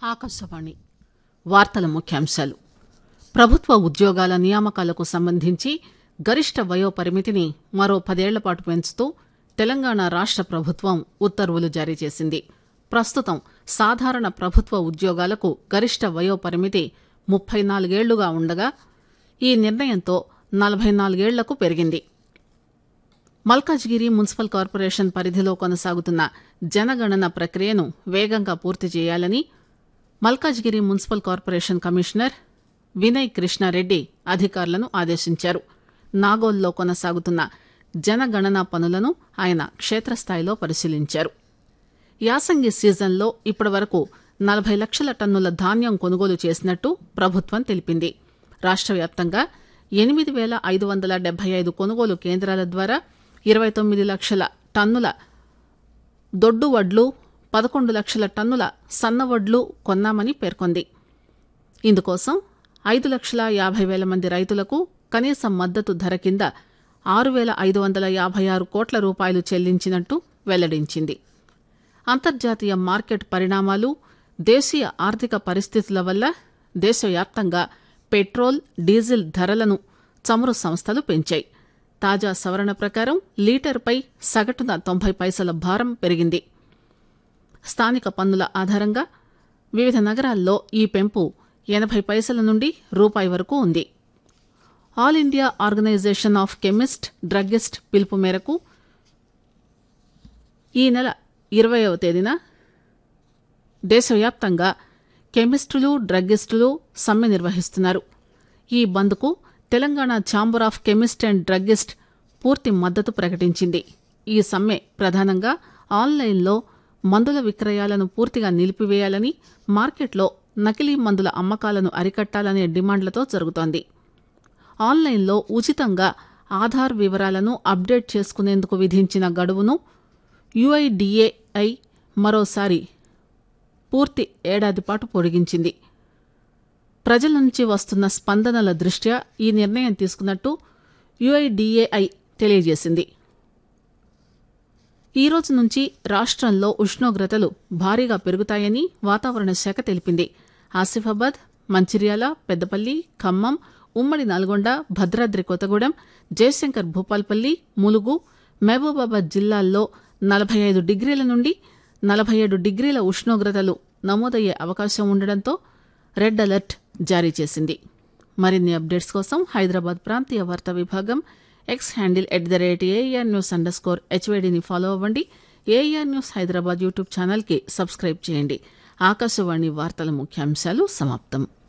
ఆకాశవాణి వార్తల ముఖ్యాంశాలు ప్రభుత్వ ఉద్యోగాల నియామకాలకు సంబంధించి గరిష్ట వయో పరిమితిని మరో పదేళ్ల పాటు పెంచుతూ తెలంగాణ రాష్ట ప్రభుత్వం ఉత్తర్వులు జారీ చేసింది ప్రస్తుతం సాధారణ ప్రభుత్వ ఉద్యోగాలకు గరిష్ట వయో పరిమితి ముప్పై నాలుగేళ్లుగా ఉండగా ఈ నిర్ణయంతో నలభై నాలుగేళ్లకు పెరిగింది మల్కాజ్గిరి మున్సిపల్ కార్పొరేషన్ పరిధిలో కొనసాగుతున్న జనగణన ప్రక్రియను వేగంగా పూర్తి చేయాలని Malkajgiri municipal corporation commissioner Vinay Krishna Reddy అధికారులను ఆదేశించారు నాగోల్లో కొనసాగుతున్న జనగణన పనులను ఆయన క్షేత్రస్థాయిలో పరిశీలించారు యాసంగి సీజన్లో ఇప్పటివరకు నలభై లక్షల టన్నుల ధాన్యం కొనుగోలు చేసినట్టు ప్రభుత్వం తెలిపింది రాష్ట వ్యాప్తంగా ఎనిమిది పేల ఐదు వందల డెబ్బై ఐదు కొనుగోలు కేంద్రాల ద్వారా ఇరవై తొమ్మిది లక్షల టన్నుల దొడ్డు వడ్లు పదకొండు లక్షల టన్నుల సన్న వడ్లు కొన్నామని పేర్కొంది ఇందుకోసం ఐదు లక్షల యాభై వేల మంది రైతులకు కనీస మద్దతు ధర కింద ఆరు వేల ఐదు వందల యాభై ఆరు కోట్ల రూపాయలు చెల్లించినట్టు వెల్లడించింది అంతర్జాతీయ మార్కెట్ పరిణామాలు దేశీయ ఆర్థిక పరిస్థితుల వల్ల దేశవ్యాప్తంగా పెట్రోల్ డీజిల్ ధరలను చమురు సంస్థలు పెంచాయి తాజా సవరణ ప్రకారం లీటర్పై సగటున తొంభై పైసల భారం పెరిగింది స్థానిక పన్నుల ఆధారంగా వివిధ నగరాల్లో ఈ పెంపు ఎనభై పైసల నుండి రూపాయి వరకు ఉంది all India organisation of chemist druggist పిలుపు మేరకు ఈ నెల ఇరవయవ తేదీన దేశవ్యాప్తంగా కెమిస్టులు డ్రగ్గిస్టులు సమ్మె నిర్వహిస్తున్నారు ఈ బంద్కు Telangana chamber of chemist and druggist పూర్తి మద్దతు ప్రకటించింది ఈ సమ్మె ప్రధానంగా ఆన్లైన్లో మందుల విక్రయాలను పూర్తిగా నిలిపివేయాలని మార్కెట్లో నకిలీ మందుల అమ్మకాలను అరికట్టాలనే డిమాండ్లతో జరుగుతోంది ఆన్లైన్లో ఉచితంగా ఆధార్ వివరాలను అప్డేట్ చేసుకునేందుకు విధించిన గడువును యుఐడిఏఐ మరోసారి పూర్తి ఏడాది పాటు పొడిగించింది ప్రజల నుంచి వస్తున్న స్పందనల దృష్ట్యా ఈ నిర్ణయం తీసుకున్నట్టు యుఐడిఏఐ తెలియజేసింది ఈ రోజు నుంచి రాష్ట్రంలో ఉష్ణోగ్రతలు భారీగా పెరుగుతాయని వాతావరణ శాఖ తెలిపింది ఆసిఫాబాద్ మంచిర్యాల పెద్దపల్లి ఖమ్మం ఉమ్మడి నల్గొండ భద్రాద్రి కొత్తగూడెం జయశంకర్ భూపాల్పల్లి ములుగు మహబూబాబాద్ జిల్లాల్లో నలభై ఐదు డిగ్రీల నుండి నలభై ఏడు డిగ్రీల ఉష్ణోగ్రతలు నమోదయ్యే అవకాశం ఉండడంతో రెడ్ అలర్ట్ జారీ చేసింది మరిన్ని అప్డేట్స్ కోసం హైదరాబాద్ ప్రాంతీయ వార్తా విభాగం X handle at the rate AR news underscore హెచ్వేడిని ఫాలో అవ్వండి ఏఆర్ న్యూస్ హైదరాబాద్ యూట్యూబ్ ఛానల్కి సబ్స్క్రైబ్ చేయండి ఆకాశవాణి వార్తల ముఖ్యాంశాలు సమాప్తం